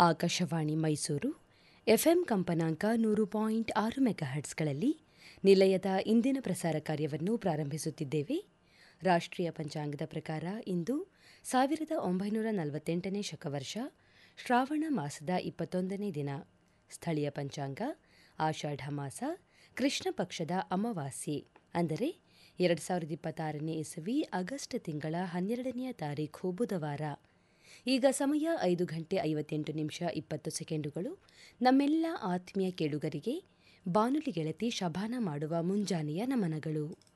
Akashvani Mysuru FM ಕಂಪನಾಂಕ ನೂರು point ಆರು ಮೆಗಾಹರ್ಟ್ಸ್ಗಳಲ್ಲಿ ನಿಲಯದ ಇಂದಿನ ಪ್ರಸಾರ ಕಾರ್ಯವನ್ನು ಪ್ರಾರಂಭಿಸುತ್ತಿದ್ದೇವೆ ರಾಷ್ಟ್ರೀಯ ಪಂಚಾಂಗದ ಪ್ರಕಾರ ಇಂದು ಸಾವಿರದ ಒಂಬೈನೂರ ನಲವತ್ತೆಂಟನೇ ಶಕವರ್ಷ ಶ್ರಾವಣ ಮಾಸದ ಇಪ್ಪತ್ತೊಂದನೇ ದಿನ ಸ್ಥಳೀಯ ಪಂಚಾಂಗ ಆಷಾಢ ಮಾಸ ಕೃಷ್ಣ ಪಕ್ಷದ ಅಮಾವಾಸ್ಯೆ ಅಂದರೆ ಎರಡು ಸಾವಿರದ ಇಪ್ಪತ್ತಾರನೇ ಇಸವಿ ಆಗಸ್ಟ್ ತಿಂಗಳ ಹನ್ನೆರಡನೆಯ ತಾರೀಖು ಬುಧವಾರ ಈಗ ಸಮಯ ಐದು ಗಂಟೆ ಐವತ್ತೆಂಟು ನಿಮಿಷ ಇಪ್ಪತ್ತು ಸೆಕೆಂಡುಗಳು ನಮ್ಮೆಲ್ಲ ಆತ್ಮೀಯ ಕೇಳುಗರಿಗೆ ಬಾನುಲಿ ಗೆಳತಿ ಶಭಾನ ಮಾಡುವ ಮುಂಜಾನೆಯ ನಮನಗಳು